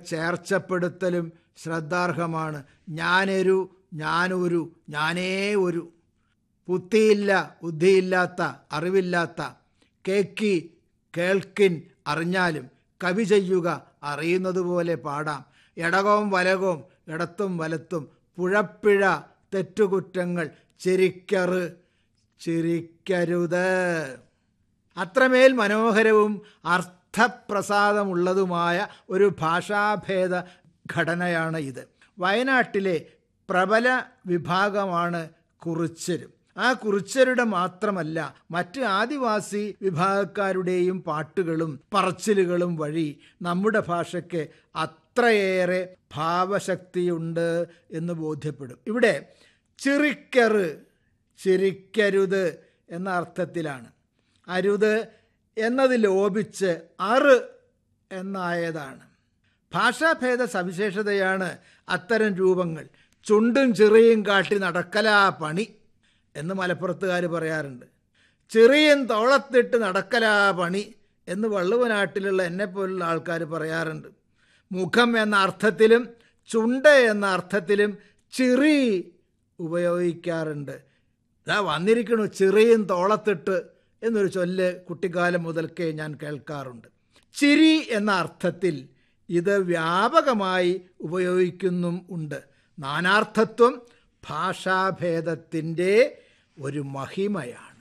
ചേർച്ചപ്പെടുത്തലും ശ്രദ്ധാർഹമാണ് ഞാനൊരു ഞാനൊരു ഞാനേ ഒരു ബുദ്ധിയില്ല ബുദ്ധിയില്ലാത്ത അറിവില്ലാത്ത കേക്കി കേൾക്കിൻ അറിഞ്ഞാലും കവി ചെയ്യുക അറിയുന്നത് പോലെ പാടാം എടകവും വലകവും ഇടത്തും വലത്തും പുഴപ്പിഴ തെറ്റുകുറ്റങ്ങൾ ചിരിക്കറ് ചിരിക്കരുത് അത്രമേൽ മനോഹരവും അർത്ഥപ്രസാദമുള്ളതുമായ ഒരു ഭാഷാഭേദ ഘടനയാണ് ഇത് വയനാട്ടിലെ പ്രബല വിഭാഗമാണ് കുറിച്ചരും ആ കുറിച്ചരുടെ മാത്രമല്ല മറ്റ് ആദിവാസി വിഭാഗക്കാരുടെയും പാട്ടുകളും പറച്ചിലുകളും വഴി നമ്മുടെ ഭാഷയ്ക്ക് അത്രയേറെ ഭാവശക്തിയുണ്ട് എന്ന് ബോധ്യപ്പെടും ഇവിടെ ചിറിക്കറ് ചിരിക്കരുത് എന്ന അർത്ഥത്തിലാണ് അരുത് എന്നത് ലോപിച്ച് അറ് എന്നായതാണ് ഭാഷാഭേദ സവിശേഷതയാണ് അത്തരം രൂപങ്ങൾ ചുണ്ടും ചിറിയും കാട്ടി നടക്കലാ പണി എന്ന് മലപ്പുറത്തുകാർ പറയാറുണ്ട് ചെറിയും തോളത്തിട്ട് നടക്കലാ പണി എന്ന് വള്ളുവനാട്ടിലുള്ള എന്നെപ്പോലുള്ള ആൾക്കാർ പറയാറുണ്ട് മുഖം എന്ന അർത്ഥത്തിലും ചുണ്ട് എന്ന അർത്ഥത്തിലും ചിറി ഉപയോഗിക്കാറുണ്ട് ഇതാ വന്നിരിക്കണു ചിറിയും തോളത്തിട്ട് എന്നൊരു ചൊല്ല് കുട്ടിക്കാലം മുതൽക്കേ ഞാൻ കേൾക്കാറുണ്ട് ചിരി എന്ന അർത്ഥത്തിൽ ഇത് വ്യാപകമായി ഉപയോഗിക്കുന്നും ഉണ്ട് നാനാർത്ഥത്വം ഭാഷാഭേദത്തിൻ്റെ ഒരു മഹിമയാണ്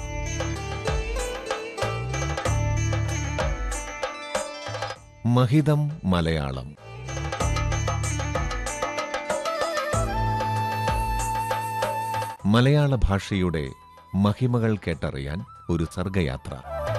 മഹിതം മലയാളം മലയാള ഭാഷയുടെ മഹിമകൾ കേട്ടറിയാൻ ഒരു സർഗയാത്ര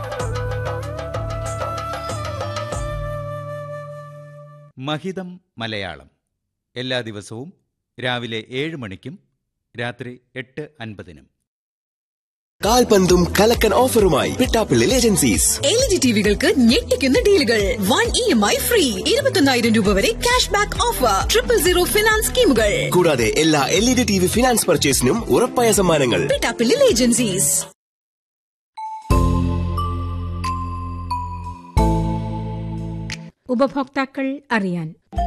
മഹിതം മലയാളം എല്ലാ ദിവസവും രാവിലെ ഏഴ് മണിക്കും രാത്രി എട്ട് അൻപതിനും കാൽപന്തും കലക്കൻ ഓഫറുമായി പിട്ടാപ്പിള്ളിൽ ഏജൻസീസ് എൽ ഇ ഡി ടിവികൾക്ക് ഞെട്ടിക്കുന്ന ഡീലുകൾ one E M I free ഇരുപത്തൊന്നായിരം രൂപ വരെ cash back offer triple zero finance സ്കീമുകൾ കൂടാതെ എല്ലാ L E D T V finance പർച്ചേസിനും ഉറപ്പായ സമ്മാനങ്ങൾ പിട്ടാപ്പിള്ളിൽ ഏജൻസീസ് ഉപഭോക്താക്കൾ അറിയാൻ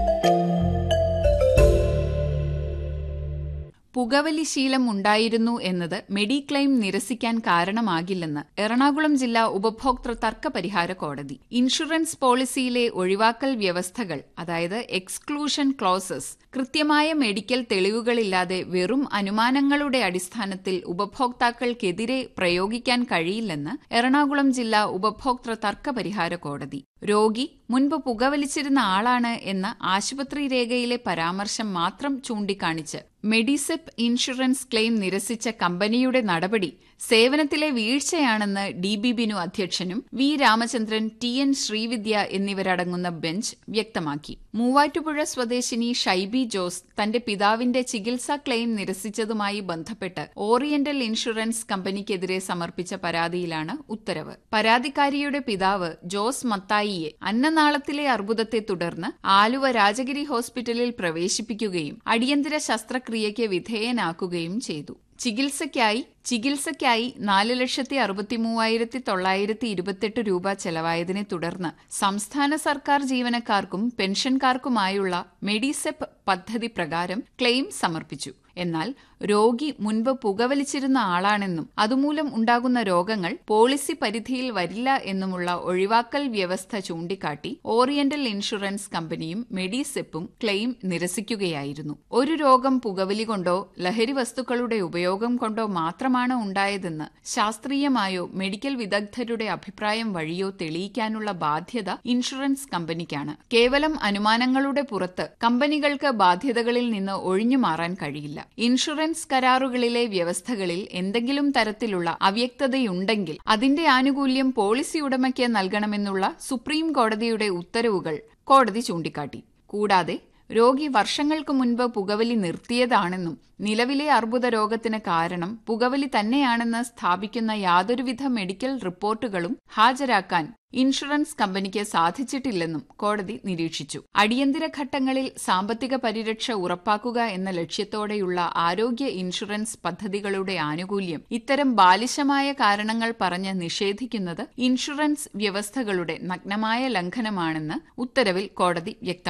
പുകവലി ശീലം ഉണ്ടായിരുന്നു എന്നത് മെഡിക്ലെയിം നിരസിക്കാൻ കാരണമാകില്ലെന്ന് എറണാകുളം ജില്ലാ ഉപഭോക്തൃ തർക്ക പരിഹാര കോടതി ഇൻഷുറൻസ് പോളിസിയിലെ ഒഴിവാക്കൽ വ്യവസ്ഥകൾ അതായത് എക്സ്ക്ലൂഷൻ ക്ലോസസ് കൃത്യമായ മെഡിക്കൽ തെളിവുകളില്ലാതെ വെറും അനുമാനങ്ങളുടെ അടിസ്ഥാനത്തിൽ ഉപഭോക്താക്കൾക്കെതിരെ പ്രയോഗിക്കാൻ കഴിയില്ലെന്ന് എറണാകുളം ജില്ലാ ഉപഭോക്തൃ തർക്ക പരിഹാര കോടതി രോഗി മുൻപ് പുകവലിച്ചിരുന്ന ആളാണ് എന്ന ആശുപത്രി രേഖയിലെ പരാമർശം മാത്രം ചൂണ്ടിക്കാണിച്ച് മെഡിസെപ്പ് ഇൻഷുറൻസ് ക്ലെയിം നിരസിച്ച കമ്പനിയുടെ നടപടി സേവനത്തിലെ വീഴ്ചയാണെന്ന് ഡി ബി ബിനു അധ്യക്ഷനും V Ramachandran T N Sreevidya എന്നിവരടങ്ങുന്ന ബെഞ്ച് വ്യക്തമാക്കി മൂവാറ്റുപുഴ സ്വദേശിനി ഷൈബി ജോസ് തന്റെ പിതാവിന്റെ ചികിത്സാ ക്ലെയിം നിരസിച്ചതുമായി ബന്ധപ്പെട്ട് ഓറിയന്റൽ ഇൻഷുറൻസ് കമ്പനിക്കെതിരെ സമർപ്പിച്ച പരാതിയിലാണ് ഉത്തരവ് പരാതിക്കാരിയുടെ പിതാവ് ജോസ് മത്തായിയെ അന്നനാളത്തിലെ അർബുദത്തെ തുടർന്ന് ആലുവ രാജഗിരി ഹോസ്പിറ്റലിൽ പ്രവേശിപ്പിക്കുകയും അടിയന്തര ശസ്ത്രക്രിയയ്ക്ക് വിധേയനാക്കുകയും ചെയ്തു ചികിത്സയ്ക്കായി ചികിത്സയ്ക്കായി നാല് ലക്ഷത്തി അറുപത്തി മൂവായിരത്തി തൊള്ളായിരത്തി ഇരുപത്തെട്ട് രൂപ ചെലവായതിനെ തുടർന്ന് സംസ്ഥാന സർക്കാർ ജീവനക്കാർക്കും പെൻഷൻകാർക്കുമായുള്ള മെഡിസെപ്പ് പദ്ധതി പ്രകാരം ക്ലെയിം സമർപ്പിച്ചു എന്നാൽ രോഗി മുൻപ് പുകവലിച്ചിരുന്ന ആളാണെന്നും അതുമൂലം ഉണ്ടാകുന്ന രോഗങ്ങൾ പോളിസി പരിധിയിൽ വരില്ല എന്നുമുള്ള ഒഴിവാക്കൽ വ്യവസ്ഥ ചൂണ്ടിക്കാട്ടി ഓറിയന്റൽ ഇൻഷുറൻസ് കമ്പനിയും മെഡിസെപ്പും ക്ലെയിം നിരസിക്കുകയായിരുന്നു ഒരു രോഗം പുകവലി കൊണ്ടോ ലഹരി വസ്തുക്കളുടെ ഉപയോഗം കൊണ്ടോ മാത്രമാണ് ഉണ്ടായതെന്ന് ശാസ്ത്രീയമായോ മെഡിക്കൽ വിദഗ്ധരുടെ അഭിപ്രായം വഴിയോ തെളിയിക്കാനുള്ള ബാധ്യത ഇൻഷുറൻസ് കമ്പനിക്കാണ് കേവലം അനുമാനങ്ങളുടെ പുറത്ത് കമ്പനികൾക്ക് ബാധ്യതകളിൽ നിന്ന് ഒഴിഞ്ഞു മാറാൻ കഴിയില്ല ഇൻഷുറൻസ് കരാറുകളിലെ വ്യവസ്ഥകളിൽ എന്തെങ്കിലും തരത്തിലുള്ള അവ്യക്തതയുണ്ടെങ്കിൽ അതിന്റെ ആനുകൂല്യം പോളിസി ഉടമയ്ക്ക് നൽകണമെന്നുള്ള സുപ്രീം കോടതിയുടെ ഉത്തരവുകൾ കോടതി ചൂണ്ടിക്കാട്ടി കൂടാതെ രോഗി വർഷങ്ങൾക്ക് മുൻപ് പുകവലി നിർത്തിയതാണെന്നും നിലവിലെ അർബുദ രോഗത്തിന് കാരണം പുകവലി തന്നെയാണെന്ന് സ്ഥാപിക്കുന്ന യാതൊരുവിധ മെഡിക്കൽ റിപ്പോർട്ടുകളും ഹാജരാക്കാൻ ഇൻഷുറൻസ് കമ്പനിക്ക് സാധിച്ചിട്ടില്ലെന്നും കോടതി നിരീക്ഷിച്ചു അടിയന്തര ഘട്ടങ്ങളിൽ സാമ്പത്തിക പരിരക്ഷ ഉറപ്പാക്കുക എന്ന ലക്ഷ്യത്തോടെയുള്ള ആരോഗ്യ ഇൻഷുറൻസ് പദ്ധതികളുടെ ആനുകൂല്യം ഇത്തരം ബാലിശമായ കാരണങ്ങൾ പറഞ്ഞ് നിഷേധിക്കുന്നത് ഇൻഷുറൻസ് വ്യവസ്ഥകളുടെ നഗ്നമായ ലംഘനമാണെന്ന് ഉത്തരവിൽ കോടതി വ്യക്തമാക്കി